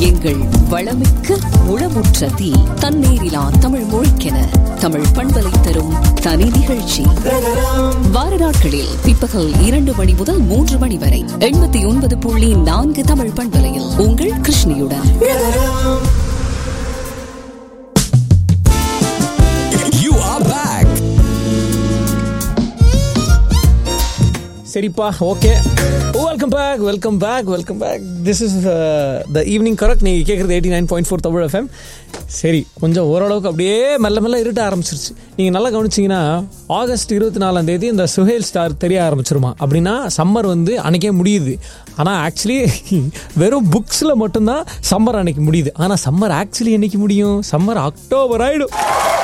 எங்கள் வளமிக்க உளமுற்ற தீ தன்னேரிலா தமிழ் மொழிக்கென தமிழ் பண்பலை தரும் தனி நிகழ்ச்சி வார நாட்களில் பிற்பகல் இரண்டு மணி முதல் மூன்று மணி வரை எண்பத்தி ஒன்பது புள்ளி நான்கு தமிழ் பண்பலையில் உங்கள் கிருஷ்ணியுடன் You are back. சரிப்பா okay welcome back welcome back welcome back this is the evening correct நீங்கள் கேட்குறது eighty nine point four Tamil FM சரி கொஞ்சம் ஓரளவுக்கு அப்படியே மெல்ல மெல்ல இருட்ட ஆரம்பிச்சிருச்சு நீங்கள் நல்லா கவனிச்சிங்கன்னா ஆகஸ்ட் இருபத்தி நாலாம் தேதி இந்த சுஹேல் ஸ்டார் தெரிய ஆரம்பிச்சிருமா அப்படின்னா சம்மர் வந்து அன்னைக்கே முடியுது ஆனால் ஆக்சுவலி வெறும் புக்ஸில் மட்டும்தான் சம்மர் அன்னைக்கு முடியுது ஆனால் சம்மர் ஆக்சுவலி என்னைக்கு முடியும் சம்மர் அக்டோபர் ஆகிடும்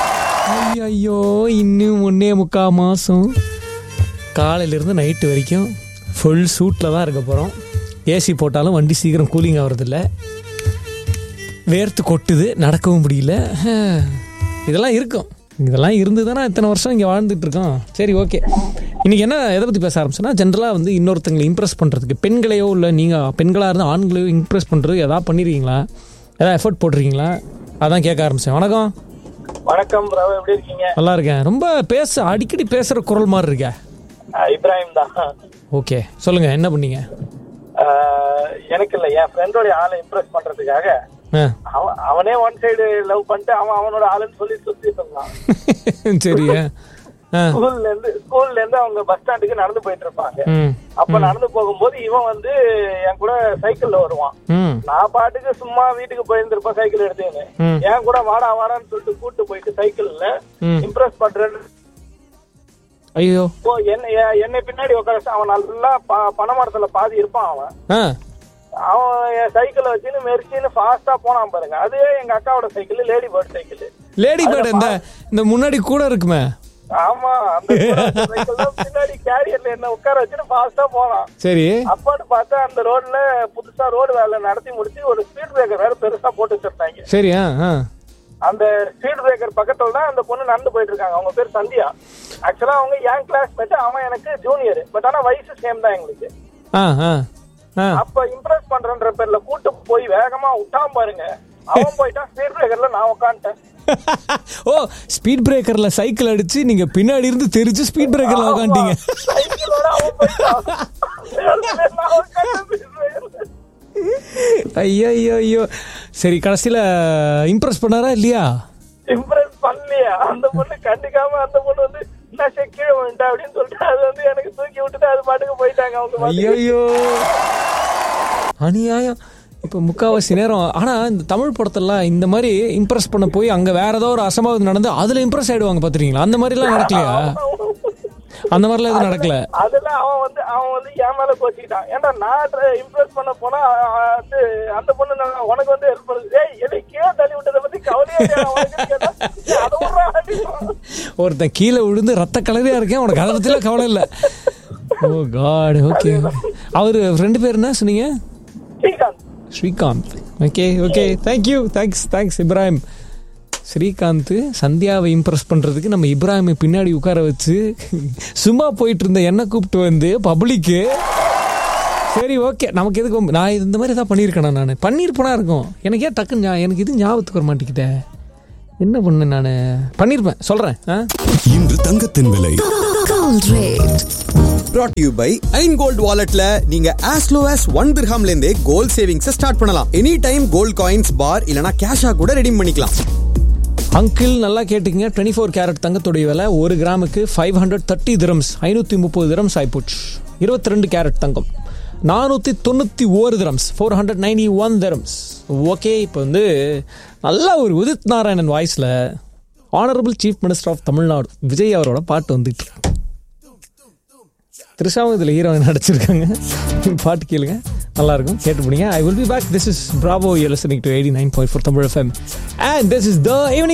ஐயோ இன்னும் ஒன்னே முக்கா மாதம் காலையிலேருந்து நைட்டு வரைக்கும் ஃபுல் சூட்டில் தான் இருக்க போகிறோம் ஏசி போட்டாலும் வண்டி சீக்கிரம் கூலிங் ஆகிறதில்ல வேர்த்து கொட்டுது நடக்கவும் முடியல இதெல்லாம் இருக்கும் இதெல்லாம் இருந்து தானே இத்தனை வருஷம் இங்கே வாழ்ந்துட்டு இருக்கோம் சரி ஓகே இன்றைக்கி என்ன எதை பற்றி பேச ஆரம்பிச்சோன்னா ஜென்ரலாக வந்து இன்னொருத்தங்களை இம்ப்ரெஸ் பண்ணுறதுக்கு பெண்களையோ இல்லை நீங்கள் பெண்களாக இருந்தால் ஆண்களையோ இம்ப்ரெஸ் பண்ணுறது எதாவது பண்ணியிருக்கீங்களா எதாவது எஃபர்ட் போட்டிருக்கீங்களா அதான் கேட்க ஆரம்பித்தேன் வணக்கம் வணக்கம் பிரபு எப்படி இருக்கீங்க நல்லா இருக்கேன் ரொம்ப பேச அடிக்கடி பேசுகிற குரல் மாதிரி இருக்கே அஹ் இப்ராஹிம் தான் ஓகே சொல்லுங்கள் என்ன பண்ணீங்க அஹ் எனக்கு இல்ல என் ஃப்ரெண்டோட ஆளை இம்ப்ரெஸ் பண்றதுக்காக ஆ அவன் அவனே ஒன் சைடு லவ் பண்ணிட்டு அவன் அவனோட ஆளுன்னு சொல்லி சுத்திட்டு இருந்தான் சரி ஆ ஸ்கூல்ல இருந்து ஸ்கூல்ல இருந்து அவங்க பஸ் ஸ்டாண்டுக்கு நடந்து போயிட்டு இருப்பாங்க ம் அப்ப நடந்து போகும்போது இவன் வந்து என் கூட சைக்கிள்ல வருவான் ம் நான் பாட்டுக்கு சும்மா வீட்டுக்கு போயிருந்திருப்பேன் சைக்கிள் எடுத்துன்னு ம். என் கூட வாடா வாடான்னு சொல்லிட்டு கூட்டு போயிட்டு சைக்கிள்ல ம். இம்ப்ரெஸ் பண்றேன்னு ஐயோ இப்போ என்ன என்னை பின்னாடி உட்கார வச்சு அவன் நல்லா ப- பனைமரத்துல பாதி இருப்பான் அவன் ஆ அவன் என் சைக்கிளை வச்சுன்னு மெரிச்சின்னு ஃபாஸ்டா போனான் பாருங்க அதுவே எங்க அக்காவோட cycle Lady Bird cycle Lady Bird இந்த இந்த முன்னாடி கூட இருக்குமே ஆமா அந்த சைக்கிள் தான் பின்னாடி கேரியர்ல என்ன உட்கார வச்சுன்னு ஃபாஸ்டா போனான் சரி அப்பான்னு பார்த்தா அந்த ரோட்ல புதுசா ரோடு வேலை நடத்தி முடிச்சு ஒரு ஸ்பீட் பிரேக்கர் வேற பெருசா போட்டு வச்சிருந்தாங்க சரி ஆ ஆ அந்த ஸ்பீட் பிரேக்கர் பக்கத்துல தான் அந்த பொண்ணு நடந்து போயிட்டு இருக்காங்க அவங்க பேர் சந்தியா ஆக்சுவலா அவங்க என் கிளாஸ்மேட் அவன் எனக்கு ஜூனியர் பட் ஆனா வயசு சேம் தான் எங்களுக்கு ஆ ஆ ஆ அப்ப இம்ப்ரெஸ் பண்றன்ற பேர்ல கூட்டு போய் வேகமா விட்டான் பாருங்க அவன் போயிட்டான் ஸ்பீட் பிரேக்கர்ல நான் உட்காந்துட்டேன் ஓ ஸ்பீட் பிரேக்கர்ல சைக்கிள் அடிச்சு நீங்க பின்னாடி இருந்து தெரிச்சு ஸ்பீட் பிரேக்கர்ல உட்காந்துட்டீங்க சைக்கிளோட அவன் போயிட்டான் நான் உட்கார்ந்தேன் speed breakerல. ஐயோ ஐயோ ஐயோ சரி கடைசியில இம்ப்ரெஸ் பண்ணாரா இல்லையா இம்ப்ரெஸ் பண்ணலையா அந்த பொண்ணு கண்டுக்காம அந்த பொண்ணு வந்து நான் சரி கீழே வந்துட்டேன் அப்படின்னு சொல்லிட்டு அது வந்து எனக்கு தூக்கி விட்டுட்டு அது பாட்டுக்கு போயிட்டாங்க அவங்க பாட்டுக்கு. ஐயோ அநியாயம் இப்போ முக்காவாசி நேரம் ஆனா இந்த தமிழ் படத்தெல்லாம் இந்த மாதிரி இம்ப்ரெஸ் பண்ண போய் அங்க வேற ஏதோ ஒரு அசம்பாவிதம் நடந்து அதுல இம்ப்ரெஸ் ஆயிடுவாங்க பாத்துறீங்களா அந்த மாதிரி எல்லாம் நடக்கலையா அந்த மாதிரிலாம் எதுவும் நடக்கல அதுல அவன் வந்து அவன் வந்து என் மேல கோச்சிக்கிட்டான் ஏன்டா நான் இம்ப்ரெஸ் பண்ண போனா அஹ், வந்து அந்த பொண்ணு நான் உனக்கு வந்து ஹெல்ப் பண்ணுது ஏய் என்னை கீழே தள்ளி விட்டதை பத்தி கவலையே இல்லையா? உனக்கு கேட்டா, ஏய், அதை விட்றா அப்படின்றான். ஒருத்தன் கீழே விழுந்து ரத்த கலரியா இருக்கேன் உனக்கு அதை பத்திலாம் கவலை இல்லை ஓ காட் ஓகே அவர் ரெண்டு பேர் என்ன சொன்னீங்க Srikanth Srikanth okay okay thank you thanks thanks Ibrahim Srikanth சந்தியாவை இம்ப்ரெஸ் பண்ணுறதுக்கு நம்ம இப்ராஹிமை பின்னாடி உட்கார வச்சு சும்மா போயிட்டு இருந்த என்ன கூப்பிட்டு வந்து பப்ளிக்கு சரி ஓகே நமக்கு எதுக்கு வம்பு? நான் இந்த மாதிரி தான் பண்ணியிருக்கேன் நான் பண்ணியிருப்பேனா இருக்கும் எனக்கு ஏன் டக்குன்னு ஞா- எனக்கு இது ஞாபகத்துக்கு வர மாட்டேங்கிட்டேன் என்ன பண்ணேன் நான் பண்ணியிருப்பேன் சொல்கிறேன் ஆ இன்று தங்கத்தின் விலை Gold rate. brought to you by ஐன் கோல்ட் வாலெட்ல நீங்க as low as ஒன் திர்ஹாம்ல இருந்தே கோல்ட் சேவிங்ஸ் ஸ்டார்ட் பண்ணலாம் any time gold coins bar இல்லனா கேஷா கூட ரெடீம் பண்ணிக்கலாம் அங்கிள் நல்லா கேட்டுக்கங்க டுவெண்ட்டி ஃபோர் கேரட் தங்கத்துடைய விலை ஒரு கிராமுக்கு ஃபைவ் ஹண்ட்ரட் தேர்ட்டி திரம்ஸ் ஐநூற்றி முப்பது திரம்ஸ் ஆயிப்போச்சு இருபத்தி ரெண்டு கேரட் தங்கம் நானூற்றி தொண்ணூற்றி ஓரு dirhams four hundred ninety one dirhams okay இப்போ வந்து நல்லா ஒரு உதித் நாராயணன் வாய்ஸில் honourable chief minister of Tamil Nadu Vijay அவரோட பாட்டு வந்துட்டு இருக்கு. த்ரிஷாவும் இதில் ஹீரோயின் நடிச்சிருக்காங்க பாட்டு கேளுங்க நல்லா இருக்கும் கேட்டு பிடிங்க I will be back this is Bravo you listening to eighty nine point four Tamil FM and this is the evening